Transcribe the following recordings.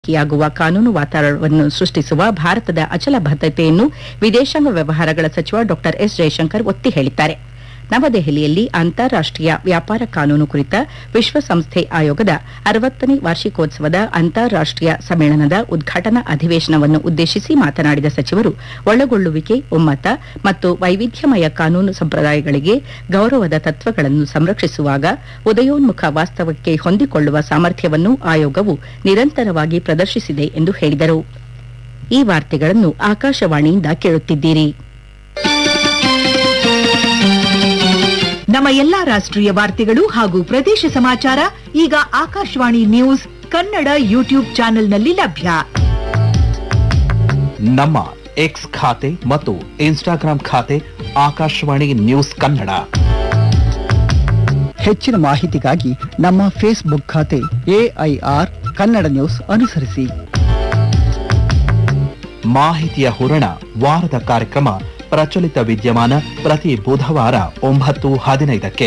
ಯಾಗುವ ಕಾನೂನು ವಾತಾವರಣವನ್ನು ಸೃಷ್ಟಿಸುವ ಭಾರತದ ಅಚಲ ಬದ್ಧತೆಯನ್ನು ವಿದೇಶಾಂಗ ವ್ಯವಹಾರಗಳ ಸಚಿವ ಡಾ ಎಸ್ ಜಯಶಂಕರ್ ಒತ್ತಿ ಹೇಳಿದ್ದಾರೆ ನವದೆಹಲಿಯಲ್ಲಿ ಅಂತಾರಾಷ್ಟೀಯ ವ್ಯಾಪಾರ ಕಾನೂನು ಕುರಿತ ವಿಶ್ವಸಂಸ್ಥೆ ಆಯೋಗದ ಅರವತ್ತನೇ ವಾರ್ಷಿಕೋತ್ಸವದ ಅಂತಾರಾಷ್ಟೀಯ ಸಮ್ಮೇಳನದ ಉದ್ಘಾಟನಾ ಅಧಿವೇಶನವನ್ನು ಉದ್ದೇಶಿಸಿ ಮಾತನಾಡಿದ ಸಚಿವರು ಒಳಗೊಳ್ಳುವಿಕೆ ಒಮ್ಮತ ಮತ್ತು ವೈವಿಧ್ಯಮಯ ಕಾನೂನು ಸಂಪ್ರದಾಯಗಳಿಗೆ ಗೌರವದ ತತ್ವಗಳನ್ನು ಸಂರಕ್ಷಿಸುವಾಗ ಉದಯೋನ್ಮುಖ ವಾಸ್ತವಕ್ಕೆ ಹೊಂದಿಕೊಳ್ಳುವ ಸಾಮರ್ಥ್ಯವನ್ನು ಆಯೋಗವು ನಿರಂತರವಾಗಿ ಪ್ರದರ್ಶಿಸಿದೆ ಎಂದು ಹೇಳಿದರು ಈ ವಾರ್ತೆಗಳನ್ನು ಆಕಾಶವಾಣಿಯಿಂದ ಕೇಳುತ್ತಿದ್ದೀರಿ ನಮ್ಮ ಎಲ್ಲಾ ರಾಷ್ಟ್ರೀಯ ವಾರ್ತೆಗಳು ಹಾಗೂ ಪ್ರದೇಶ ಸಮಾಚಾರ ಈಗ ಆಕಾಶವಾಣಿ ನ್ಯೂಸ್ ಕನ್ನಡ ಯೂಟ್ಯೂಬ್ ಚಾನೆಲ್ನಲ್ಲಿ ಲಭ್ಯ ನಮ್ಮ ಎಕ್ಸ್ ಖಾತೆ ಮತ್ತು ಇನ್ಸ್ಟಾಗ್ರಾಂ ಖಾತೆ ಆಕಾಶವಾಣಿ ನ್ಯೂಸ್ ಕನ್ನಡ ಹೆಚ್ಚಿನ ಮಾಹಿತಿಗಾಗಿ ನಮ್ಮ ಫೇಸ್ಬುಕ್ ಖಾತೆ ಎಐಆರ್ ಕನ್ನಡ ನ್ಯೂಸ್ ಅನುಸರಿಸಿ ಮಾಹಿತಿಯ ಹೂರಣ ವಾರದ ಕಾರ್ಯಕ್ರಮ ಪ್ರಚಲಿತ ವಿದ್ಯಮಾನ ಪ್ರತಿ ಬುಧವಾರ ಒಂಬತ್ತು ಹದಿನೈದಕ್ಕೆ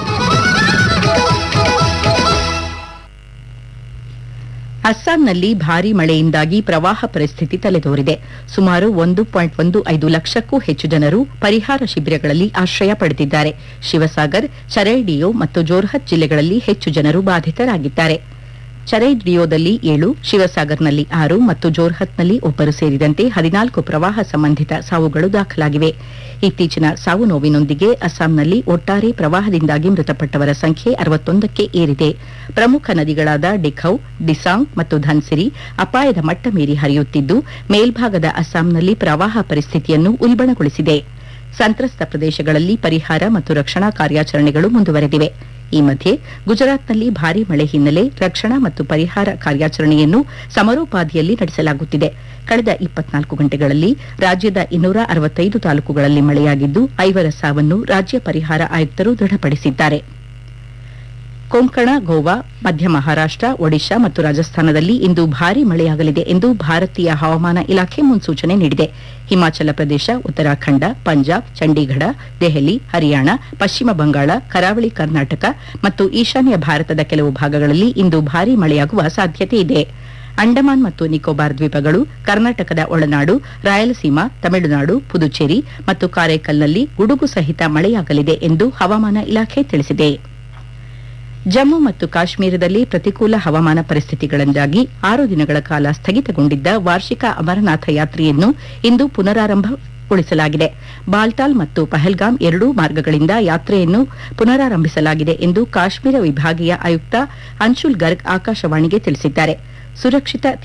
ಅಸ್ಸಾಂನಲ್ಲಿ ಭಾರೀ ಮಳೆಯಿಂದಾಗಿ ಪ್ರವಾಹ ಪರಿಸ್ಥಿತಿ ತಲೆದೋರಿದೆ ಸುಮಾರು ಒಂದು ಪಾಯಿಂಟ್ ಒಂದು ಐದು ಲಕ್ಷಕ್ಕೂ ಹೆಚ್ಚು ಜನರು ಪರಿಹಾರ ಶಿಬಿರಗಳಲ್ಲಿ ಆಶ್ರಯ ಪಡೆದಿದ್ದಾರೆ ಶಿವಸಾಗರ್ ಚರೈಡಿಯೋ ಮತ್ತು ಜೋರ್ಹತ್ ಜಿಲ್ಲೆಗಳಲ್ಲಿ ಹೆಚ್ಚು ಜನರು ಬಾಧಿತರಾಗಿದ್ದಾರೆ ಚರೈಡಿಯೋದಲ್ಲಿ ಏಳು ಶಿವಸಾಗರ್ನಲ್ಲಿ ಆರು ಮತ್ತು ಜೋರ್ಹತ್ನಲ್ಲಿ ಒಬ್ಬರು ಸೇರಿದಂತೆ ಹದಿನಾಲ್ಕು ಪ್ರವಾಹ ಸಂಬಂಧಿತ ಸಾವುಗಳು ದಾಖಲಾಗಿವೆ ಇತ್ತೀಚಿನ ಸಾವು ನೋವಿನೊಂದಿಗೆ ಅಸ್ಸಾಂನಲ್ಲಿ ಒಟ್ಟಾರೆ ಪ್ರವಾಹದಿಂದಾಗಿ ಮೃತಪಟ್ಟವರ ಸಂಖ್ಯೆ ಅರವತ್ತೊಂದಕ್ಕೆ ಏರಿದೆ ಪ್ರಮುಖ ನದಿಗಳಾದ ಡಿಖೌ ಡಿಸಾಂಗ್ ಮತ್ತು ಧನ್ಸಿರಿ ಅಪಾಯದ ಮಟ್ಟ ಮೀರಿ ಹರಿಯುತ್ತಿದ್ದು ಮೇಲ್ಭಾಗದ ಅಸ್ಸಾಂನಲ್ಲಿ ಪ್ರವಾಹ ಪರಿಸ್ಥಿತಿಯನ್ನು ಉಲ್ಬಣಗೊಳಿಸಿದೆ ಸಂತ್ರಸ್ತ ಪ್ರದೇಶಗಳಲ್ಲಿ ಪರಿಹಾರ ಮತ್ತು ರಕ್ಷಣಾ ಕಾರ್ಯಾಚರಣೆಗಳು ಮುಂದುವರೆದಿವೆ ಈ ಮಧ್ಯೆ ಗುಜರಾತ್ನಲ್ಲಿ ಭಾರೀ ಮಳೆ ಹಿನ್ನೆಲೆ ರಕ್ಷಣಾ ಮತ್ತು ಪರಿಹಾರ ಕಾರ್ಯಾಚರಣೆಯನ್ನು ಸಮರೋಪಾದಿಯಲ್ಲಿ ನಡೆಸಲಾಗುತ್ತಿದೆ ಕಳೆದ ಇಪ್ಪತ್ನಾಲ್ಕು ಗಂಟೆಗಳಲ್ಲಿ ರಾಜ್ಯದ ಇನ್ನೂರ ಅರವತ್ತೈದು ತಾಲೂಕುಗಳಲ್ಲಿ ಮಳೆಯಾಗಿದ್ದು ಐವರ ಸಾವನ್ನು ರಾಜ್ಯ ಪರಿಹಾರ ಆಯುಕ್ತರು ದೃಢಪಡಿಸಿದ್ದಾರೆ ಕೊಂಕಣ ಗೋವಾ ಮಧ್ಯ ಮಹಾರಾಷ್ಟ ಒಡಿಶಾ ಮತ್ತು ರಾಜಸ್ಥಾನದಲ್ಲಿ ಇಂದು ಭಾರೀ ಮಳೆಯಾಗಲಿದೆ ಎಂದು ಭಾರತೀಯ ಹವಾಮಾನ ಇಲಾಖೆ ಮುನ್ಸೂಚನೆ ನೀಡಿದೆ ಹಿಮಾಚಲ ಪ್ರದೇಶ ಉತ್ತರಾಖಂಡ ಪಂಜಾಬ್ ಚಂಡೀಗಢ ದೆಹಲಿ ಹರಿಯಾಣ ಪಶ್ಚಿಮ ಬಂಗಾಳ ಕರಾವಳಿ ಕರ್ನಾಟಕ ಮತ್ತು ಈಶಾನ್ಯ ಭಾರತದ ಕೆಲವು ಭಾಗಗಳಲ್ಲಿ ಇಂದು ಭಾರೀ ಮಳೆಯಾಗುವ ಸಾಧ್ಯತೆ ಇದೆ ಅಂಡಮಾನ್ ಮತ್ತು ನಿಕೋಬಾರ್ ದ್ವೀಪಗಳು ಕರ್ನಾಟಕದ ಒಳನಾಡು ರಾಯಲಸೀಮಾ ತಮಿಳುನಾಡು ಪುದುಚೇರಿ ಮತ್ತು ಕಾರೈಕಲ್ನಲ್ಲಿ ಗುಡುಗು ಸಹಿತ ಮಳೆಯಾಗಲಿದೆ ಎಂದು ಹವಾಮಾನ ಇಲಾಖೆ ತಿಳಿಸಿದೆ ಜಮ್ಮು ಮತ್ತು ಕಾಶ್ಮೀರದಲ್ಲಿ ಪ್ರತಿಕೂಲ ಹವಾಮಾನ ಪರಿಸ್ಥಿತಿಗಳಿಂದಾಗಿ ಆರು ದಿನಗಳ ಕಾಲ ಸ್ಥಗಿತಗೊಂಡಿದ್ದ ವಾರ್ಷಿಕ ಅಮರನಾಥ ಯಾತ್ರೆಯನ್ನು ಇಂದು ಪುನರಾರಂಭಗೊಳಿಸಲಾಗಿದೆ ಬಾಲ್ಟಾಲ್ ಮತ್ತು ಪಹಲ್ಗಾಮ್ ಎರಡೂ ಮಾರ್ಗಗಳಿಂದ ಯಾತ್ರೆಯನ್ನು ಪುನರಾರಂಭಿಸಲಾಗಿದೆ ಎಂದು ಕಾಶ್ಮೀರ ವಿಭಾಗೀಯ ಆಯುಕ್ತ ಅನ್ಶುಲ್ ಗರ್ಗ್ ಆಕಾಶವಾಣಿಗೆ ತಿಳಿಸಿದ್ದಾರೆ ಸುರಕ್ಷಿತ